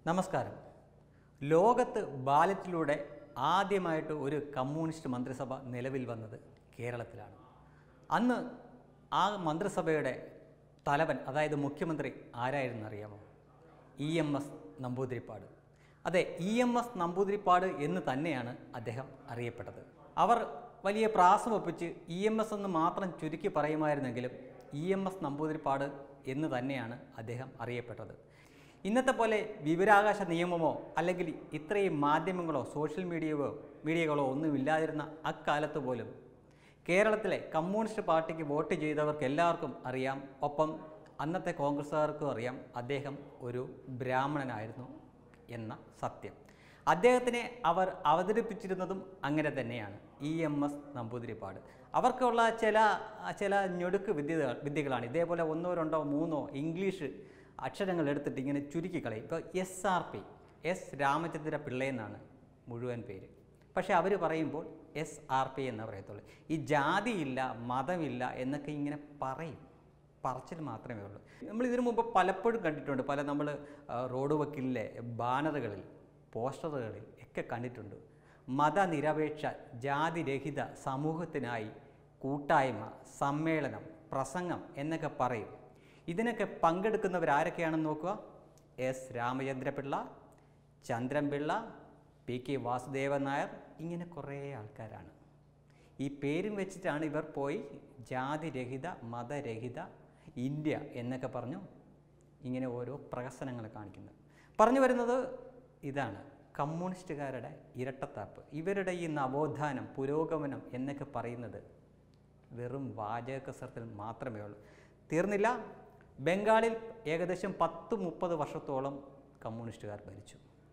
നമസ്കാരം ലോകത്ത് ബാലറ്റിലൂടെ ആദ്യമായിട്ട് ഒരു കമ്മ്യൂണിസ്റ്റ് മന്ത്രിസഭ നിലവിൽ വന്നത് കേരളത്തിലാണ് അന്ന് ആ മന്ത്രിസഭയുടെ തലവൻ അതായത് മുഖ്യമന്ത്രി ആരായിരുന്നു അറിയാമോ ഇ എം എസ് നമ്പൂതിരിപ്പാട് അതെ ഇ എം എസ് നമ്പൂതിരിപ്പാട് എന്ന് തന്നെയാണ് അദ്ദേഹം അറിയപ്പെട്ടത് അവർ വലിയ പ്രാസം ഒപ്പിച്ച് ഇ എം എസ് എന്ന് മാത്രം ചുരുക്കി പറയുമായിരുന്നെങ്കിലും ഇ എം എസ് നമ്പൂതിരിപ്പാട് എന്ന് തന്നെയാണ് അദ്ദേഹം അറിയപ്പെട്ടത് ഇന്നത്തെ പോലെ വിവരാകാശ നിയമമോ അല്ലെങ്കിൽ ഇത്രയും മാധ്യമങ്ങളോ സോഷ്യൽ മീഡിയയോ മീഡിയകളോ ഒന്നും ഇല്ലാതിരുന്ന അക്കാലത്ത് പോലും കേരളത്തിലെ കമ്മ്യൂണിസ്റ്റ് പാർട്ടിക്ക് വോട്ട് ചെയ്തവർക്ക് എല്ലാവർക്കും അറിയാം ഒപ്പം അന്നത്തെ കോൺഗ്രസ്സുകാർക്കും അറിയാം അദ്ദേഹം ഒരു ബ്രാഹ്മണനായിരുന്നു എന്ന സത്യം അദ്ദേഹത്തിനെ അവർ അവതരിപ്പിച്ചിരുന്നതും അങ്ങനെ തന്നെയാണ് ഇ എം എസ് നമ്പൂതിരിപ്പാട് അവർക്കുള്ള ചില ചില ഞൊടുക്ക് വിദ്യകൾ വിദ്യകളാണ് ഇതേപോലെ ഒന്നോ രണ്ടോ മൂന്നോ ഇംഗ്ലീഷ് അക്ഷരങ്ങൾ എടുത്തിട്ട് ഇങ്ങനെ ചുരുക്കി കളയും ഇപ്പോൾ S R P S Ramachandra Pillai എന്നാണ് മുഴുവൻ പേര് പക്ഷേ അവർ പറയുമ്പോൾ എസ് ആർ പി എന്ന് പറയത്തുള്ളൂ ഈ ജാതിയില്ല മതമില്ല എന്നൊക്കെ ഇങ്ങനെ പറയും പറച്ചിൽ മാത്രമേ ഉള്ളൂ നമ്മൾ ഇതിനു മുമ്പ് പലപ്പോഴും കണ്ടിട്ടുണ്ട് പല നമ്മൾ റോഡ് വക്കിലെ ബാനറുകളിൽ പോസ്റ്ററുകളിൽ ഒക്കെ കണ്ടിട്ടുണ്ട് മതനിരപേക്ഷ ജാതിരഹിത സമൂഹത്തിനായി കൂട്ടായ്മ സമ്മേളനം പ്രസംഗം എന്നൊക്കെ പറയും ഇതിനൊക്കെ പങ്കെടുക്കുന്നവരാരൊക്കെയാണെന്ന് നോക്കുക S Ramachandra Pillai Chandran Pillai P K Vasudevan Nair ഇങ്ങനെ കുറേ ആൾക്കാരാണ് ഈ പേരും വെച്ചിട്ടാണ് ഇവർ പോയി ജാതിരഹിത മതരഹിത ഇന്ത്യ എന്നൊക്കെ പറഞ്ഞു ഇങ്ങനെ ഓരോ പ്രഹസനങ്ങൾ കാണിക്കുന്നത് പറഞ്ഞു വരുന്നത് ഇതാണ് കമ്മ്യൂണിസ്റ്റുകാരുടെ ഇരട്ടത്താപ്പ് ഇവരുടെ ഈ നവോത്ഥാനം പുരോഗമനം എന്നൊക്കെ പറയുന്നത് വെറും വാചക കസരത്തിൽ മാത്രമേ ഉള്ളൂ തീർന്നില്ല ബംഗാളിൽ ഏകദേശം പത്ത് മുപ്പത് വർഷത്തോളം കമ്മ്യൂണിസ്റ്റുകാർ ഭരിച്ചു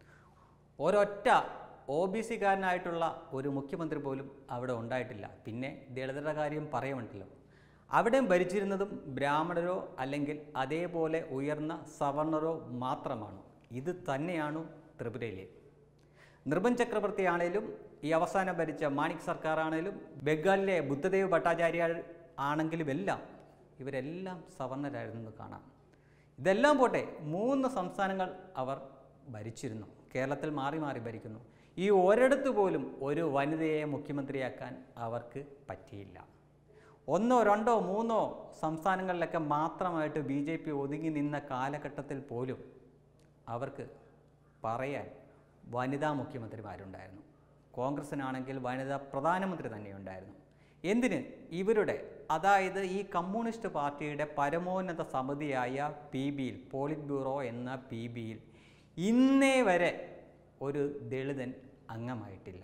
ഒരൊറ്റ ഒ ബി സിക്കാരനായിട്ടുള്ള ഒരു മുഖ്യമന്ത്രി പോലും അവിടെ ഉണ്ടായിട്ടില്ല പിന്നെ ദളിതരുടെ കാര്യം പറയുമുണ്ടല്ലോ അവിടെയും ഭരിച്ചിരുന്നതും ബ്രാഹ്മണരോ അല്ലെങ്കിൽ അതേപോലെ ഉയർന്ന സവർണരോ മാത്രമാണ് ഇത് തന്നെയാണ് ത്രിപുരയിലെ നിർബൻ ചക്രവർത്തി ആണേലും ഈ അവസാനം ഭരിച്ച മാണിക് സർക്കാർ ആണേലും ബംഗാളിലെ ബുദ്ധദേവ് ഭട്ടാചാര്യ ആണെങ്കിലും എല്ലാം ഇവരെല്ലാം സവർണരായിരുന്നു കാണാം ഇതെല്ലാം പോട്ടെ മൂന്ന് സംസ്ഥാനങ്ങൾ അവർ ഭരിച്ചിരുന്നു കേരളത്തിൽ മാറി മാറി ഭരിക്കുന്നു ഈ ഒരിടത്ത് പോലും ഒരു വനിതയെ മുഖ്യമന്ത്രിയാക്കാൻ അവർക്ക് പറ്റിയില്ല ഒന്നോ രണ്ടോ മൂന്നോ സംസ്ഥാനങ്ങളിലൊക്കെ മാത്രമായിട്ട് ബി ജെ പി ഒതുങ്ങി നിന്ന കാലഘട്ടത്തിൽ പോലും അവർക്ക് പറയാൻ വനിതാ മുഖ്യമന്ത്രിമാരുണ്ടായിരുന്നു കോൺഗ്രസിനാണെങ്കിൽ വനിതാ പ്രധാനമന്ത്രി തന്നെയുണ്ടായിരുന്നു എന്തിന് ഇവരുടെ അതായത് ഈ കമ്മ്യൂണിസ്റ്റ് പാർട്ടിയുടെ പരമോന്നത സമിതിയായ പി ബിയിൽ പോളിറ്റ് ബ്യൂറോ എന്ന പി ബിയിൽ ഇന്നേ വരെ ഒരു ദളിതൻ അംഗമായിട്ടില്ല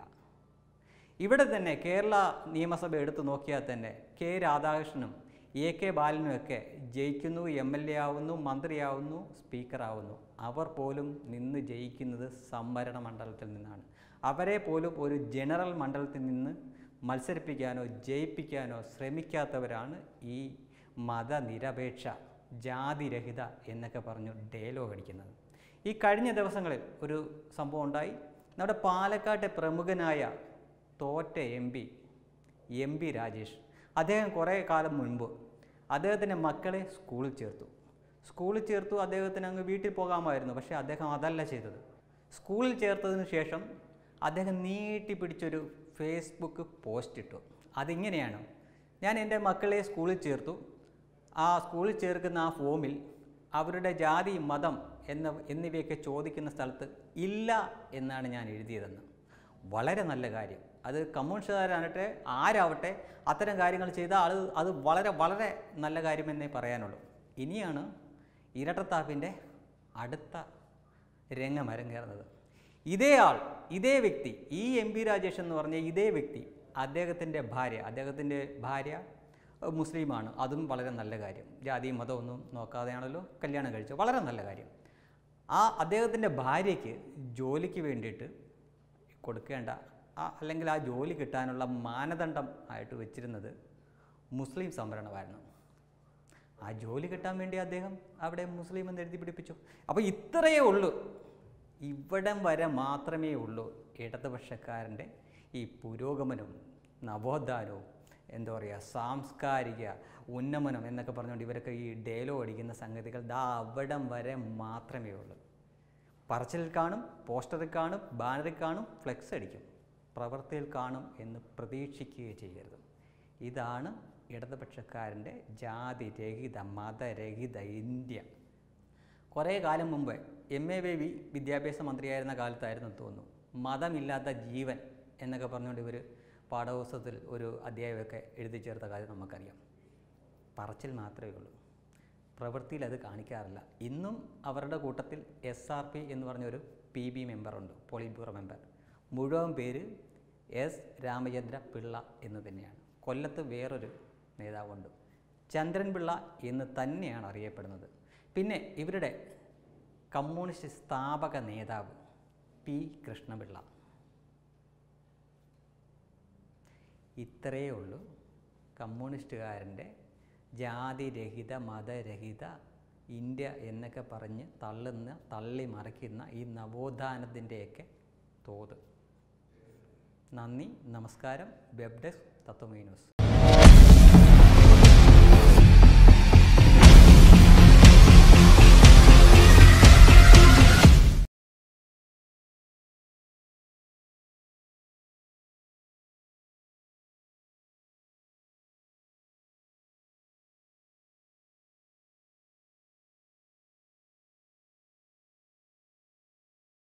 ഇവിടെ തന്നെ കേരള നിയമസഭ എടുത്തു നോക്കിയാൽ തന്നെ കെ രാധാകൃഷ്ണനും എ കെ ബാലനുമൊക്കെ ജയിക്കുന്നു എം എൽ എ ആവുന്നു മന്ത്രിയാവുന്നു സ്പീക്കറാവുന്നു അവർ പോലും നിന്ന് ജയിക്കുന്നത് സംവരണ മണ്ഡലത്തിൽ നിന്നാണ് അവരെ പോലും ഒരു ജനറൽ മണ്ഡലത്തിൽ നിന്ന് മത്സരിപ്പിക്കാനോ ജയിപ്പിക്കാനോ ശ്രമിക്കാത്തവരാണ് ഈ മതനിരപേക്ഷ ജാതിരഹിത എന്നൊക്കെ പറഞ്ഞു ഡയലോഗ് അടിക്കുന്നത് ഈ കഴിഞ്ഞ ദിവസങ്ങളിൽ ഒരു സംഭവം ഉണ്ടായി നമ്മുടെ പാലക്കാട്ടെ പ്രമുഖനായ തോറ്റ M P M P Rajesh അദ്ദേഹം കുറേ കാലം മുൻപ് അദ്ദേഹത്തിൻ്റെ മക്കളെ സ്കൂളിൽ ചേർത്തു സ്കൂളിൽ ചേർത്തു അദ്ദേഹത്തിന് അങ്ങ് വീട്ടിൽ പോകാമായിരുന്നു പക്ഷേ അദ്ദേഹം അതല്ല ചെയ്തത് സ്കൂളിൽ ചേർത്തതിന് ശേഷം അദ്ദേഹം നീട്ടി പിടിച്ചൊരു ഫേസ്ബുക്ക് പോസ്റ്റ് ഇട്ടു അതിങ്ങനെയാണ് ഞാൻ എൻ്റെ മക്കളെ സ്കൂളിൽ ചേർത്തു ആ സ്കൂളിൽ ചേർക്കുന്ന ആ ഫോമിൽ അവരുടെ ജാതി മതം എന്ന എന്നിവയൊക്കെ ചോദിക്കുന്ന സ്ഥലത്ത് ഇല്ല എന്നാണ് ഞാൻ എഴുതിയതെന്ന് വളരെ നല്ല കാര്യം അത് കമ്മ്യൂണിസ്റ്റുകാരാകട്ടെ ആരാവട്ടെ അത്തരം കാര്യങ്ങൾ ചെയ്താൽ അത് അത് വളരെ വളരെ നല്ല കാര്യമെന്നേ പറയാനുള്ളൂ ഇനിയാണ് ഇരട്ടത്താപ്പിൻ്റെ അടുത്ത രംഗം അരങ്ങേറുന്നത് ഇതേ ആൾ ഇതേ വ്യക്തി ഈ എം പി രാജേഷ് എന്ന് പറഞ്ഞ ഇതേ വ്യക്തി അദ്ദേഹത്തിൻ്റെ ഭാര്യ അദ്ദേഹത്തിൻ്റെ ഭാര്യ ഏഹ്, മുസ്ലിമാണ് അതും വളരെ നല്ല കാര്യം ജാതിയും മതമൊന്നും നോക്കാതെയാണല്ലോ കല്യാണം കഴിച്ചത് വളരെ നല്ല കാര്യം ആ അദ്ദേഹത്തിൻ്റെ ഭാര്യയ്ക്ക് ജോലിക്ക് വേണ്ടിയിട്ട് കൊടുക്കേണ്ട ആ അല്ലെങ്കിൽ ആ ജോലി കിട്ടാനുള്ള മാനദണ്ഡം ആയിട്ട് വെച്ചിരുന്നത് മുസ്ലിം സംവരണമായിരുന്നു ആ ജോലി കിട്ടാൻ വേണ്ടി അദ്ദേഹം അവിടെ മുസ്ലിം എന്ന് എഴുതി പിടിപ്പിച്ചു അപ്പോൾ ഇത്രയേ ഉള്ളൂ ഇവിടം വരെ മാത്രമേ ഉള്ളൂ ഇടതുപക്ഷക്കാരൻ്റെ ഈ പുരോഗമനവും നവോത്ഥാനവും എന്താ പറയുക സാംസ്കാരിക ഉന്നമനം എന്നൊക്കെ പറഞ്ഞുകൊണ്ട് ഇവരൊക്കെ ഈ ഡയലോഗ് അടിക്കുന്ന സംഗതികൾ ദാ അവിടം വരെ മാത്രമേ ഉള്ളൂ പറച്ചിലിൽ കാണും പോസ്റ്ററിൽ കാണും ബാനറിൽ കാണും ഫ്ലെക്സ് അടിക്കും പ്രവൃത്തിയിൽ കാണും എന്ന് പ്രതീക്ഷിക്കുകയോ ചെയ്യരുത് ഇതാണ് ഇടതുപക്ഷക്കാരൻ്റെ ജാതിരഹിത മതരഹിത ഇന്ത്യ കുറേ കാലം മുമ്പ് എം എ ബേബി വിദ്യാഭ്യാസ മന്ത്രിയായിരുന്ന കാലത്തായിരുന്നു എന്ന് തോന്നുന്നു മതമില്ലാത്ത ജീവൻ എന്നൊക്കെ പറഞ്ഞുകൊണ്ട് ഇവർ പാഠപുസ്തകത്തിൽ ഒരു അധ്യായമൊക്കെ എഴുതി ചേർത്ത കാര്യം നമുക്കറിയാം പറച്ചിൽ മാത്രമേ ഉള്ളൂ പ്രവൃത്തിയിൽ അത് കാണിക്കാറില്ല ഇന്നും അവരുടെ കൂട്ടത്തിൽ എസ് ആർ പി എന്ന് പറഞ്ഞൊരു പി ബി മെമ്പറുണ്ട് പോളിറ്റ് ബ്യൂറോ മെമ്പർ മുഴുവൻ പേര് എസ് രാമചന്ദ്ര പിള്ള എന്ന് തന്നെയാണ് കൊല്ലത്ത് വേറൊരു നേതാവുണ്ട് ചന്ദ്രൻ പിള്ള എന്ന് തന്നെയാണ് അറിയപ്പെടുന്നത് പിന്നെ ഇവരുടെ കമ്മ്യൂണിസ്റ്റ് സ്ഥാപക നേതാവ് പി കൃഷ്ണപിള്ള ഇത്രയേ ഉള്ളൂ കമ്മ്യൂണിസ്റ്റുകാരൻ്റെ ജാതിരഹിത മതരഹിത ഇന്ത്യ എന്നൊക്കെ പറഞ്ഞ് തള്ളുന്ന തള്ളി മറിക്കുന്ന ഈ നവോത്ഥാനത്തിൻ്റെയൊക്കെ തോത് നന്ദി നമസ്കാരം വെബ് ഡെസ്ക് തത്വമൈ ന്യൂസ്